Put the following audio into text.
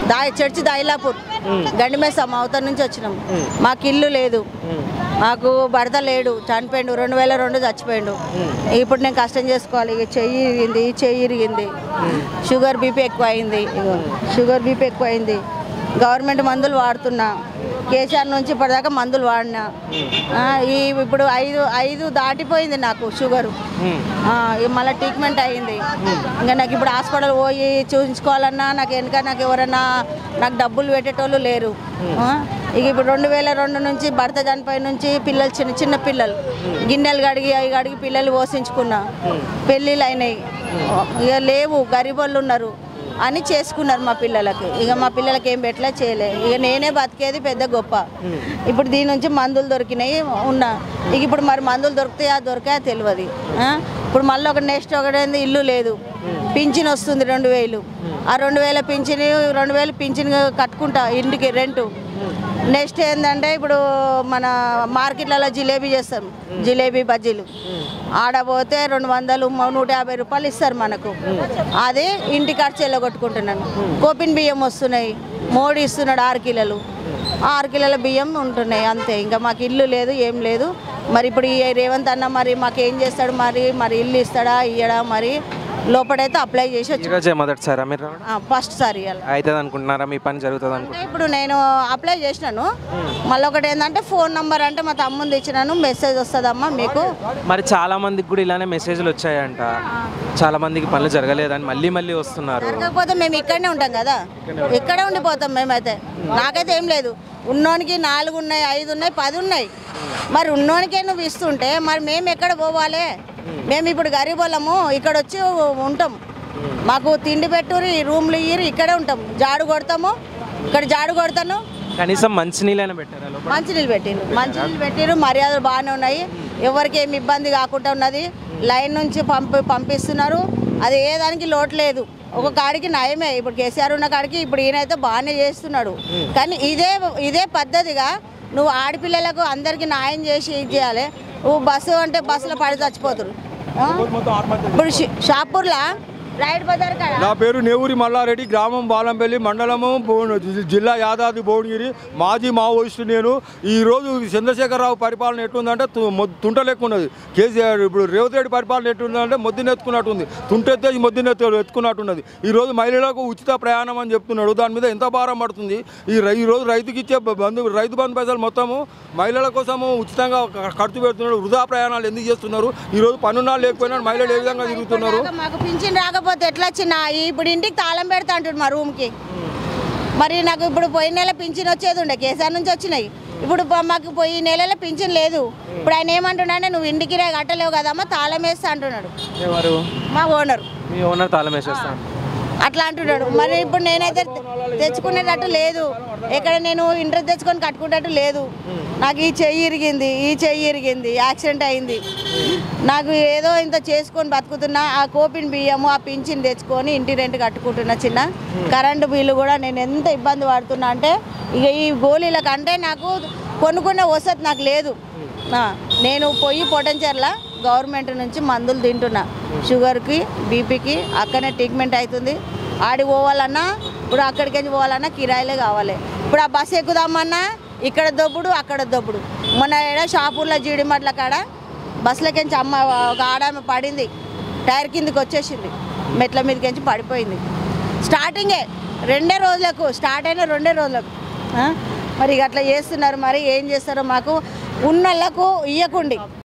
దా church దాయిలాపూర్ గండిమేసమ్మ అవతల నుంచి వచ్చినాం మాకు ఇల్లు లేదు మాకు భర్త లేడు చనిపోయిండు రెండు వేల రెండు చచ్చిపోయిండు ఇప్పుడు నేను కష్టం చేసుకోవాలి ఇక చెయ్యి ఇరిగింది ఈ చెయ్యి ఇరిగింది షుగర్ బీపీ ఎక్కువ అయింది ఇగో షుగర్ బీపీ ఎక్కువ అయింది గవర్నమెంట్ మందులు వాడుతున్నా కేసీఆర్ నుంచి ఇప్పటిదాకా మందులు వాడినా ఆ, ఈ ఇప్పుడు ఐదు ఐదు దాటిపోయింది నాకు షుగరు మళ్ళీ ట్రీట్మెంట్ అయ్యింది ఇంకా నాకు ఇప్పుడు హాస్పిటల్ పోయి చూపించుకోవాలన్నా నాకు వెనక నాకు ఎవరైనా నాకు డబ్బులు పెట్టేటోళ్ళు లేరు ఆ, ఇక ఇప్పుడు రెండు వేల రెండు నుంచి భర్త చనిపోయిన నుంచి పిల్లలు చిన్న చిన్న పిల్లలు గిన్నెలు కడిగి అవి కడిగి పిల్లలు పోషించుకున్నా పెళ్ళిళ్ళు అయినాయి ఇక లేవు గరీబోళ్ళు ఉన్నారు అని చేసుకున్నారు మా పిల్లలకి ఇక మా పిల్లలకి ఏం పెట్టలే చేయలే ఇక నేనే బతికేది పెద్ద గొప్ప ఇప్పుడు దీని నుంచి మందులు దొరికినాయి ఉన్నా ఇక ఇప్పుడు మరి మందులు దొరుకుతాయా దొరికాయా తెలియదు ఆ? ఇప్పుడు మళ్ళీ ఒక నెక్స్ట్ ఒకటేంది ఇల్లు లేదు పింఛన్ వస్తుంది రెండు వేలు ఆ రెండు వేల పింఛన్ రెండు వేలు పింఛన్ కట్టుకుంటా ఇంటికి రెంటు నెక్స్ట్ ఏంటంటే ఇప్పుడు మన మార్కెట్లలో జిలేబీ చేస్తాం జిలేబీ బజ్జీలు ఆడ పోతే రెండు వందలు మ- నూట యాభై రూపాయలు ఇస్తారు మనకు అది ఇంటి ఖర్చు కొట్టుకుంటున్నాను కోపిన్ బియ్యం వస్తున్నాయి మోడీ ఇస్తున్నాడు ఆరు కిలోలు ఆరు కిలోల బియ్యం ఉంటున్నాయి అంతే ఇంకా మాకు ఇల్లు లేదు ఏం లేదు మరి ఇప్పుడు ఈ రేవంత్ అన్న మరి మాకు ఏం చేస్తాడు మరి మరి ఇల్లు ఇస్తాడా ఇయ్యడా మరి లోపడైతే అప్లై చేసి వచ్చి ఈరోజే మొదటిసారా మీరు రావడం ఫస్ట్ సారి ఇవ్వాలి అవుతుంది అనుకుంటున్నారా మీ పని జరుగుతుంది అనుకుంటున్నారా అంటే ఇప్పుడు నేను అప్లై చేసినాను మళ్ళీ ఒకటి ఏంటంటే ఫోన్ నంబర్ అంటే మా తమ్ముంది ఇచ్చినాను మెసేజ్ వస్తుందమ్మా మీకు మరి చాలా మందికి కూడా ఇలానే మెసేజ్లు వచ్చాయంట చాలా మందికి పనులు జరగలేదని మళ్ళీ మళ్ళీ వస్తున్నారు జరగకపోతే మేము ఇక్కడనే ఉంటాం కదా ఇక్కడే ఉండిపోతాం మేమైతే నాకైతే ఏం లేదు ఉన్నోనికి నాలుగు ఉన్నాయి ఐదు ఉన్నాయి పది ఉన్నాయి మరి ఉన్నోనికే నువ్వు ఇస్తుంటే మరి మేము ఎక్కడ పోవాలి మేము ఇప్పుడు గరీబోళ్ళము ఇక్కడ వచ్చి ఉంటాం మాకు తిండి పెట్టురు ఈ రూమ్లు ఇయ్యరు ఇక్కడే ఉంటాం జాడు కొడతాము ఇక్కడ జాడు కొడతాను కనీసం మంచినీళ్ళైనా పెట్టారా లోపల మంచినీళ్ళు పెట్టిండ్రు మంచినీళ్ళు పెట్టిండ్రు మర్యాదలు బాగానే ఉన్నాయి ఎవరికి ఏమి ఇబ్బంది కాకుండా ఉన్నది లైన్ నుంచి పంపి పంపిస్తున్నారు అది ఏ దానికి లోటు లేదు ఒక కాడికి నయమే ఇప్పుడు కేసీఆర్ ఉన్న కాడికి ఇప్పుడు ఈయనైతే బాగానే చేస్తున్నాడు కానీ ఇదే ఇదే పద్ధతిగా నువ్వు ఆడపిల్లలకు అందరికీ న్యాయం చేసి ఇది చేయాలి నువ్వు బస్సు అంటే బస్సులో పడి చచ్చిపోతురు ఆ? ఇప్పుడు షి- షాపూర్లో రైడ్ బజార్ కాడ నా పేరు నేవూరి మల్లారెడ్డి గ్రామం బాలంపల్లి మండలము భువన- జి- జిల్లా యాదాద్రి భువనగిరి మాజీ మావోయిస్టు నేను ఈ రోజు చంద్రశేఖరరావు పరిపాలన ఎట్లుందంటే తు- మొ- తుంట లెక్క ఉన్నది కేసీఆర్ ఇప్పుడు రేవంత్ రెడ్డి పరిపాలన ఎట్లుందంటే మొద్దున ఎత్తుకున్నట్టుంది తుంటెత్తే మొద్దున ఎత్తు ఎత్తుకున్నట్టున్నది ఈ రోజు మహిళలకు ఉచిత ప్రయాణం అని చెప్తున్నాడు దాని మీద ఎంత భారం పడుతుంది ఈ రై- ఈ రోజు రైతుకి ఇచ్చే బ- బంధు రైతు బంధు పైసలు మొత్తము మహిళల కోసము ఉచితంగా క- ఖర్చు పెడుతున్నాడు వృధా ప్రయాణాలు ఎందుకు చేస్తున్నారు ఈ రోజు పనున్నా లేకపోయినా మహిళలు ఏ విధంగా తిరుగుతున్నారు రాక మాకు పింఛన్ రాకపోతే ఎట్లా వచ్చినా ఇప్పుడు ఇంటికి తాళం పెడతా అంటాడు మా రూమ్కి మరి నాకు ఇప్పుడు పోయిన నెల పింఛన్ వచ్చేది ఉండే కేసీఆర్ నుంచి వచ్చినాయి ఇప్పుడు ప- మాకు పోయి నెలలో పింఛన్ లేదు ఇప్పుడు ఆయన ఏమంటున్నాడే నువ్వు ఇంటికి రే కట్టలేవు కదమ్మా తాళం వేస్తా అంటున్నాడు ఎవరు మా ఓనర్ మీ ఓనర్ తాళం వేసేస్తాను అట్లా అంటున్నాడు మరి ఇప్పుడు నేనైతే తెచ్చుకునేటట్టు లేదు ఎక్కడ నేను ఇంట్రెస్ట్ తెచ్చుకొని కట్టుకునేటట్టు లేదు నాకు ఈ చెయ్యి ఇరిగింది ఈ చెయ్యి ఇరిగింది యాక్సిడెంట్ అయింది నాకు ఏదో ఇంత చేసుకొని బతుకుతున్నా ఆ కోపిన్ బియ్యము ఆ పింఛన్ తెచ్చుకొని ఇంటి రెంట్ కట్టుకుంటున్నా చిన్న కరెంటు బిల్లు కూడా నేను ఎంత ఇబ్బంది పడుతున్నా అంటే ఇక ఈ గోళీల కంటే నాకు కొనుక్కునే వసతి నాకు లేదు ఆ, నేను పోయి పొటెన్చర్ల గవర్నమెంట్ నుంచి మందులు తింటున్నా షుగర్కి బీపీకి అక్కడనే ట్రీట్మెంట్ అవుతుంది ఆడి పోవాలన్నా ఇప్పుడు అక్కడికి వెళ్ళి పోవాలన్నా కిరాయిలే కావాలి ఇప్పుడు ఆ బస్సు ఎక్కుదామన్నా ఇక్కడ దొబ్బుడు అక్కడ దొబ్బుడు మొన్న ఏడ షాపూర్లో జీడిమట్ల కాడ బస్సులకించి అమ్మ ఒక ఆడామె పడింది టైర్ కిందకి వచ్చేసింది మెట్ల మీదకించి పడిపోయింది స్టార్టింగే రెండే రోజులకు స్టార్ట్ అయిన రెండే రోజులకు ఆ? మరి ఇక అట్లా చేస్తున్నారు మరి ఏం చేస్తారో మాకు ఉన్నళ్ళకు ఇయ్యకుండి